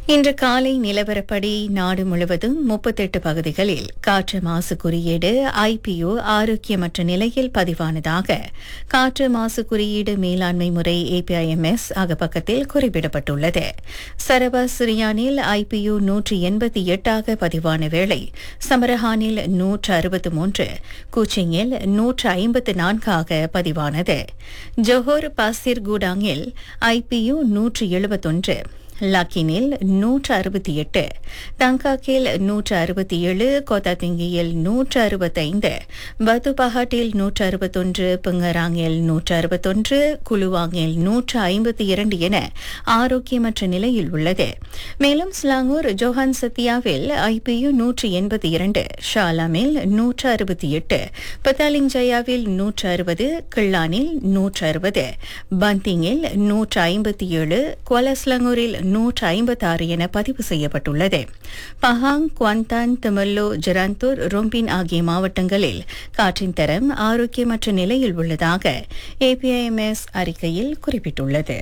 இன்று காலை நிலவரப்படி நாடு முழுவதும் முப்பத்தெட்டு பகுதிகளில் காற்று மாசு குறியீடு ஐபியு ஆரோக்கியமற்ற நிலையில் பதிவானதாக காற்று மாசு குறியீடு மேலாண்மை முறை ஏபிஐஎம்எஸ் அகப்பக்கத்தில் குறிப்பிடப்பட்டுள்ளது சரவா சிரியானில் ஐபியு நூற்றி எண்பத்தி எட்டாக பதிவான வேளை சமரஹானில் நூற்று அறுபத்து மூன்று கூச்சிங்கில் நூற்று ஐம்பத்து நான்காக பதிவானது ஜோஹர் பாசிர் கூடாங்கில் ஐபியு நூற்று எழுபத்தொன்று லக்கினில் நூற்று அறுபத்தி எட்டு தங்காக்கில் நூற்று அறுபத்தி ஏழு கோத்தாத்திங்கியில் நூற்று அறுபத்தைந்து பத்துபஹாட்டில் நூற்று அறுபத்தொன்று பிங்கராங்கில் நூற்று அறுபத்தொன்று குலுவாங்கில் நூற்று ஐம்பத்தி இரண்டு என ஆரோக்கியமற்ற நிலையில் உள்ளது மேலும் ஸ்லாங்கூர் ஜோஹான் சத்தியாவில் ஐபியு நூற்று எண்பத்தி இரண்டு ஷாலாமில் நூற்று அறுபத்தி எட்டு பத்தாலிங் ஜயாவில் நூற்று அறுபது கிள்ளானில் நூற்று அறுபது பந்திங்கில் நூற்று ஐம்பத்தி ஏழு குவலஸ்லங்கூரில் நூற்று ஐம்பத்தாறு என பதிவு செய்யப்பட்டுள்ளது பஹாங் குவாந்தான் திமல்லோ ஜராந்தூர் ரொம்பின் ஆகிய மாவட்டங்களில் காற்றின் தரம் ஆரோக்கியமற்ற நிலையில் உள்ளதாக ஏபிஐஎம்எஸ் அறிக்கையில் குறிப்பிட்டுள்ளது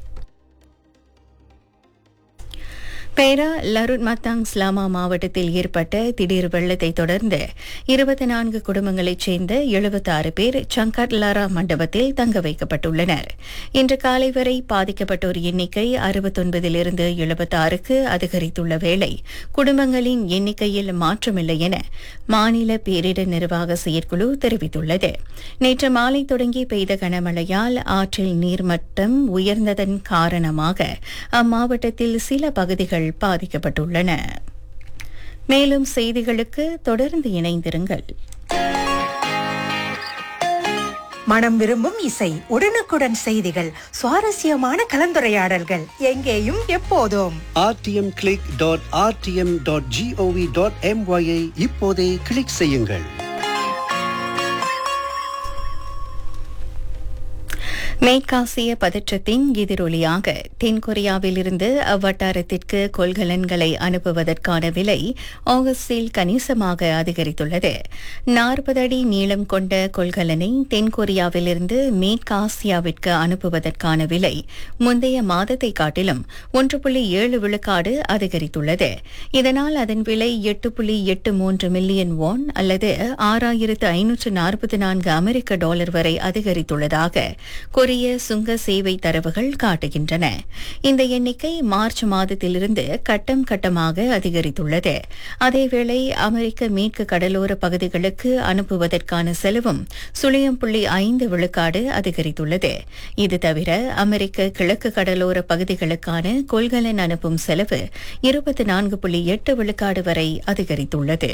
பேரா லருட் மத்தாங் ஸ்லாமா மாவட்டத்தில் ஏற்பட்ட திடீர் வெள்ளத்தை தொடர்ந்து இருபத்தி நான்கு குடும்பங்களைச் சேர்ந்த எழுபத்தாறு பேர் சங்கட்லாரா மண்டபத்தில் தங்க வைக்கப்பட்டுள்ளனர் இன்று காலை வரை பாதிக்கப்பட்டோர் எண்ணிக்கை அறுபத்தொன்பதிலிருந்து எழுபத்தாறுக்கு அதிகரித்துள்ள வேளை குடும்பங்களின் எண்ணிக்கையில் மாற்றமில்லை என மாநில பேரிடர் நிர்வாக செயற்குழு தெரிவித்துள்ளது நேற்று மாலை தொடங்கி பெய்த கனமழையால் ஆற்றில் நீர்மட்டம் உயர்ந்ததன் காரணமாக அம்மாவட்டத்தில் சில பகுதிகள் பாதிக்கப்பட்டுள்ளன மேலும் செய்திகளுக்கு தொடர்ந்து இணைந்திருங்கள் மனம் விரும்பும் இசை உடனுக்குடன் செய்திகள் சுவாரஸ்யமான கலந்துரையாடல்கள் எங்கேயும் எப்போதும் rtmclick.rtm.gov.my ஐ இப்போதே கிளிக் செய்யுங்கள் மேற்காசிய பதற்றத்தின் எதிரொலியாக தென்கொரியாவிலிருந்து அவ்வட்டாரத்திற்கு கொள்கலன்களை அனுப்புவதற்கான விலை ஆகஸ்டில் கணிசமாக அதிகரித்துள்ளது நாற்பது அடி நீளம் கொண்ட கொள்கலனை தென்கொரியாவிலிருந்து மேற்காசியாவிற்கு அனுப்புவதற்கான விலை முந்தைய மாதத்தை காட்டிலும் ஒன்று புள்ளி ஏழு விழுக்காடு அதிகரித்துள்ளது இதனால் அதன் விலை எட்டு புள்ளி எட்டு மூன்று மில்லியன் வான் அல்லது ஆறாயிரத்து ஐநூற்று நாற்பத்தி நான்கு அமெரிக்க டாலர் வரை அதிகரித்துள்ளதாக கொரிய சுங்க சேவை தரவுகள் காட்டுகின்றன இந்த எண்ணிக்கை மார்ச் மாதத்திலிருந்து கட்டம் கட்டமாக அதிகரித்துள்ளது அதேவேளை அமெரிக்க மேற்கு கடலோர பகுதிகளுக்கு அனுப்புவதற்கான செலவும் சுழியம் புள்ளி ஐந்து விழுக்காடு அதிகரித்துள்ளது இது தவிர அமெரிக்க கிழக்கு கடலோர பகுதிகளுக்கான கொள்கலன் அனுப்பும் செலவு இருபத்தி நான்கு புள்ளி எட்டு விழுக்காடு வரை அதிகரித்துள்ளது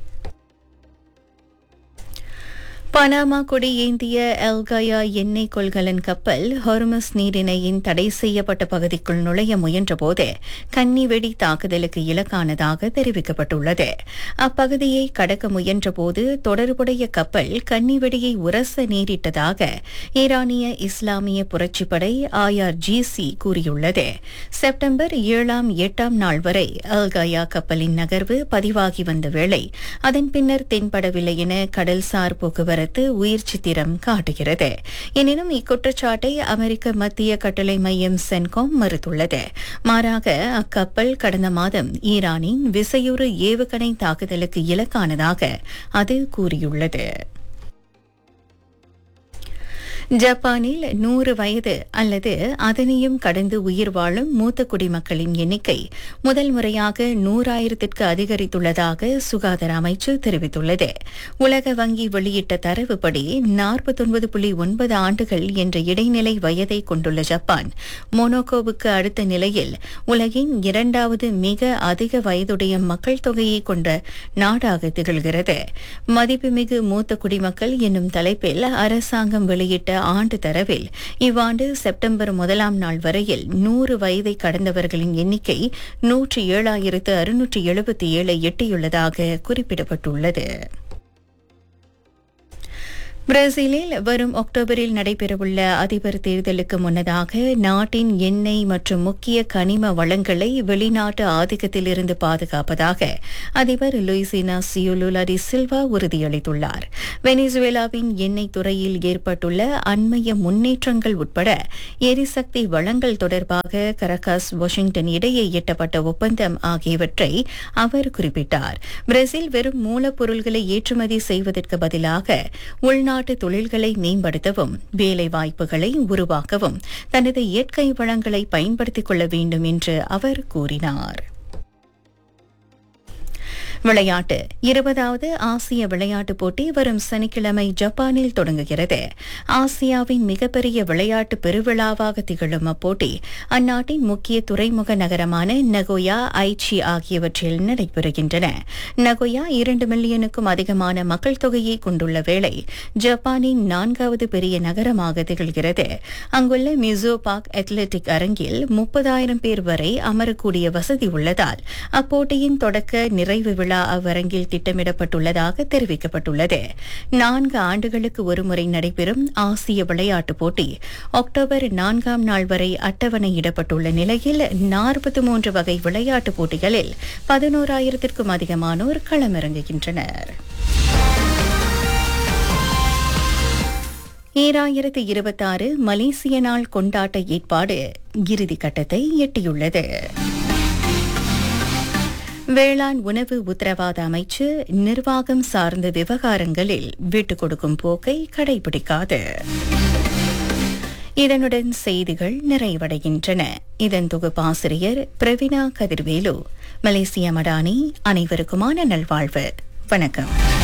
பனாமா கொடி ஏந்திய எல்கயா எண்ணெய் கொள்கலன் கப்பல் ஹொர்மஸ் நீரிணையின் தடை செய்யப்பட்ட பகுதிக்குள் நுழைய முயன்றபோது கன்னி வெடி தாக்குதலுக்கு இலக்கானதாக தெரிவிக்கப்பட்டுள்ளது அப்பகுதியை கடக்க முயன்றபோது தொடர்புடைய கப்பல் கன்னி வெடியை உரச நேரிட்டதாக ஈரானிய இஸ்லாமிய புரட்சிப்படை ஐஆர்ஜிசி கூறியுள்ளது செப்டம்பர் ஏழாம் எட்டாம் நாள் வரை அல்கயா கப்பலின் நகர்வு பதிவாகி வந்த வேளை அதன் பின்னர் தென்படவில்லை என கடல்சார் போக்குவரத்து உயிர் சித்திரம் காட்டுகிறது எனினும் இக்குற்றச்சாட்டை அமெரிக்க மத்திய கட்டளை மையம் சென்காம் மறுத்துள்ளது மாறாக அக்கப்பல் கடந்த மாதம் ஈரானின் விசையுறு ஏவுகணை தாக்குதலுக்கு இலக்கானதாக அது கூறியுள்ளது ஜப்பானில் நூறு வயது அல்லது அதனையும் கடந்து உயிர் வாழும் மூத்த குடிமக்களின் எண்ணிக்கை முதல் முறையாக நூறாயிரத்திற்கு அதிகரித்துள்ளதாக சுகாதார அமைச்சு தெரிவித்துள்ளது உலக வங்கி வெளியிட்ட தரவுப்படி நாற்பத்தொன்பது புள்ளி ஒன்பது ஆண்டுகள் என்ற இடைநிலை வயதை கொண்டுள்ள ஜப்பான் மொனோகோவுக்கு அடுத்த நிலையில் உலகின் இரண்டாவது மிக அதிக வயதுடைய மக்கள் தொகையை கொண்ட நாடாக திகழ்கிறது மதிப்புமிகு மூத்த குடிமக்கள் என்னும் தலைப்பில் அரசாங்கம் வெளியிட்ட ஆண்டு தரவில் இவ்வாண்டு செப்டம்பர் முதலாம் நாள் வரையில் நூறு வயதை கடந்தவர்களின் எண்ணிக்கை நூற்றி ஏழாயிரத்து அறுநூற்றி எழுபத்தி ஏழை எட்டியுள்ளதாக குறிப்பிடப்பட்டுள்ளது பிரேசிலில் வரும் அக்டோபரில் நடைபெறவுள்ள அதிபர் தேர்தலுக்கு முன்னதாக நாட்டின் எண்ணெய் மற்றும் முக்கிய கனிம வளங்களை வெளிநாட்டு ஆதிக்கத்திலிருந்து பாதுகாப்பதாக அதிபர் லூயிசினா சியோலுலா டி சில்வா உறுதியளித்துள்ளார் வெனிசுவேலாவின் எண்ணெய் துறையில் ஏற்பட்டுள்ள அண்மைய முன்னேற்றங்கள் உட்பட எரிசக்தி வளங்கள் தொடர்பாக கரகாஸ் வாஷிங்டன் இடையே எட்டப்பட்ட ஒப்பந்தம் ஆகியவற்றை அவர் குறிப்பிட்டார் பிரேசில் வெறும் மூலப்பொருள்களை ஏற்றுமதி செய்வதற்கு பதிலாக உள்நாட்டு தொழில்களை மேம்படுத்தவும் வேலை வாய்ப்புகளை உருவாக்கவும் தனது இயற்கை வளங்களை பயன்படுத்திக் கொள்ள வேண்டும் என்று அவர் கூறினார் விளையாட்டு இருபதாவது ஆசிய விளையாட்டுப் போட்டி வரும் சனிக்கிழமை ஜப்பானில் தொடங்குகிறது ஆசியாவின் மிகப்பெரிய விளையாட்டு பெருவிழாவாக திகழும் அப்போட்டி அந்நாட்டின் முக்கிய துறைமுக நகரமான நகோயா ஐச்சி ஆகியவற்றில் நடைபெறுகின்றன நகோயா இரண்டு மில்லியனுக்கும் அதிகமான மக்கள் தொகையை கொண்டுள்ள வேளை ஜப்பானின் நான்காவது பெரிய நகரமாக திகழ்கிறது அங்குள்ள மிசோ பார்க் அத்லெட்டிக் அரங்கில் முப்பதாயிரம் பேர் வரை அமரக்கூடிய வசதி உள்ளதால் அப்போட்டியின் தொடக்க நிறைவு விழா அவ்வரங்கில் திட்டமிடப்பட்டுள்ளதாக தெரிவிக்கப்பட்டுள்ளது நான்கு ஆண்டுகளுக்கு ஒருமுறை நடைபெறும் ஆசிய விளையாட்டுப் போட்டி அக்டோபர் நான்காம் நாள் வரை அட்டவணையிடப்பட்டுள்ள நிலையில் நாற்பத்தி மூன்று வகை விளையாட்டுப் போட்டிகளில் பதினோராயிரத்திற்கும் அதிகமானோர் களமிறங்குகின்றனர் ஈராயிரத்து இருபத்தாறு மலேசிய நாள் கொண்டாட்ட ஏற்பாடு இறுதிக்கட்டத்தை எட்டியுள்ளது வேளாண் உணவு உத்தரவாத அமைச்சு நிர்வாகம் சார்ந்த விவகாரங்களில் விட்டுக் கொடுக்கும் போக்கை கடைபிடிக்காது இதனுடன் செய்திகள் நிறைவடைகின்றன இதன் தொகுப்பாசிரியர் பிரவீனா கதிர்வேலு மலேசிய மடானி அனைவருக்குமான நல்வாழ்வு வணக்கம்